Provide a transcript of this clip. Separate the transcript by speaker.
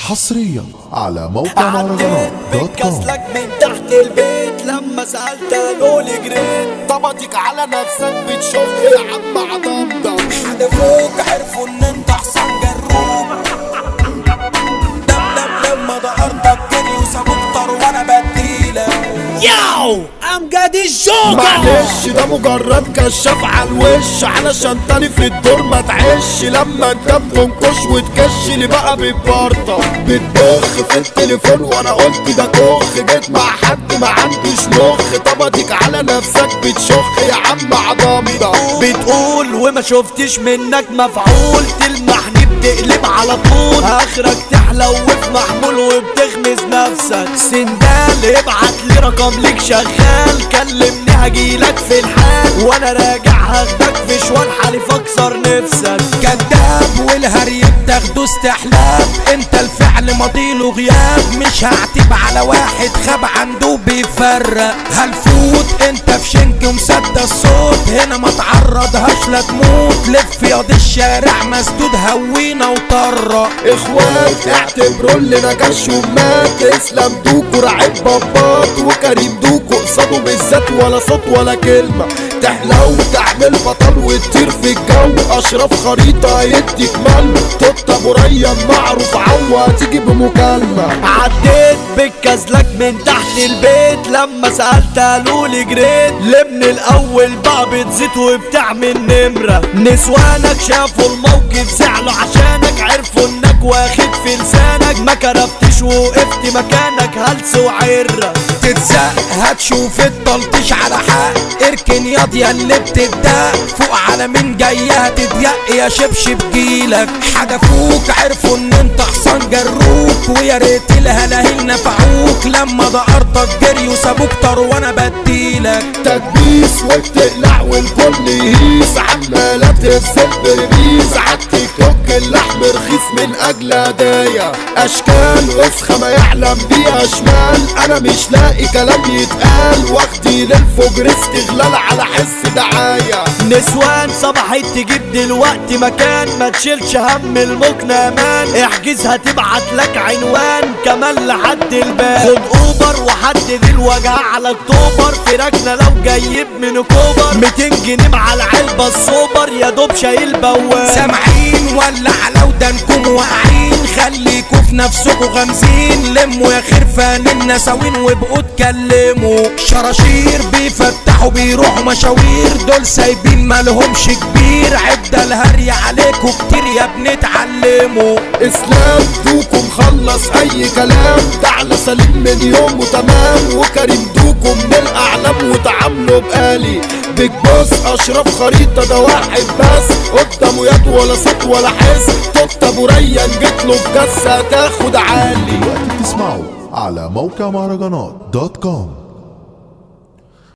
Speaker 1: حصريا على موقع مهرجانات دوت كوم
Speaker 2: بتكسلك من تحت البيت لما سألت قالوا لي جريت
Speaker 3: طبطك على نفسك بتشوف يا عم عضمضم
Speaker 2: حدفوك عرفوا ان انت حصان جروب دم دم لما ده ارضك جري وسابوك طار وانا بديلك ياو امجد الجوكر
Speaker 3: معلش ده مجرد كشاف على الوش علشان تاني في الدور ما تعيش لما انت بتنكش وتكش اللي بقى بالبارطة بتبخ في التليفون وانا قلت ده كوخ جيت مع حد ما عندوش مخ طبطك على نفسك بتشخ يا عم عضمضم
Speaker 2: بتقول وما شفتش منك مفعول تلمحني بتقلب على طول اخرك تحلو في محمول وبتغمز نفسك سندال ابعت لي رقم ليك شغال كلمني هجيلك في الحال وانا راجع هاخدك في شوال حليف اكسر نفسك كداب والهري بتاخده استحلاب انت الفعل ماضيله غياب مش هعتب على واحد خاب عنده بيفرق هالفوت انت في شنك ومسدس الصوت هنا ما تعرضهاش لا تموت لف ياض الشارع مسدود هوينا وطرق
Speaker 3: اخوات اعتبروا اللي نجاش ومات اسلام دوكو رعيب بابات وكريم دوكو قصاده بالذات ولا صوت ولا كلمة تحلو تعمل بطل وتطير في الجو اشرف خريطة يديك مال توتا مريم معروف عوا تيجي بمكالمة
Speaker 2: عديت بالكزلك من تحت البيت لما سألت قالوا لي جريت لمن الأول بقى بتزيد وبتعمل نمرة نسوانك شافوا الموقف زعلوا عشانك عرفوا انك واخد في لسانك ما كرفتش ووقفت مكانك هلس وعرة تتزق هتشوف التلطيش على حق اركن ياض يا اللي بتبدأ فوق على مين جاية هتضيق يا شبشب جيلك حدفوك عرفوا ان انت حصان جروك ويا ريت الهلاهيل نفعوك لما ده ارضك جري وسابوك طار وانا بديلك
Speaker 3: تكبيس وبتقلع والكل يهيس عمالة تهز البرميز عالتيك توك اللحم رخيص من اجل هدايا اشكال وسخة ما يعلم بيها شمال انا مش لاقي كلام يتقال واخدي للفجر استغلال على حس دعاية
Speaker 2: نسوان صبحت تجيب دلوقتي مكان ما تشيلش هم المكنة امان احجزها تبعت لك عنوان كمان لحد الباب خد اوبر وحدد الوجع على اكتوبر في ركنة لو جايب من كوبر 200 جنيه مع العلبة السوبر يا دوب شايل بواب
Speaker 4: سامعين ولا على ودانكم واقعين خليكوا في نفسكوا غامزين لموا يا خرفان النساوين وابقوا اتكلموا شراشير بيفتحوا بيروحوا مشاوير دول سايبين مالهمش كبير عدة الهري عليكوا كتير يا بنتعلموا
Speaker 3: اسلام دوكو مخلص اي كلام ده على سليم من يوم وتمام وكريم دوكو من الاعلام وتعامله بآلي بيج بوس اشرف خريطة ده واحد بس قدامه يد ولا صوت ولا حس توتا ابو ريان جيت له في جسة تاخد عالي
Speaker 1: دلوقتي بتسمعوا على موقع مهرجانات دوت كوم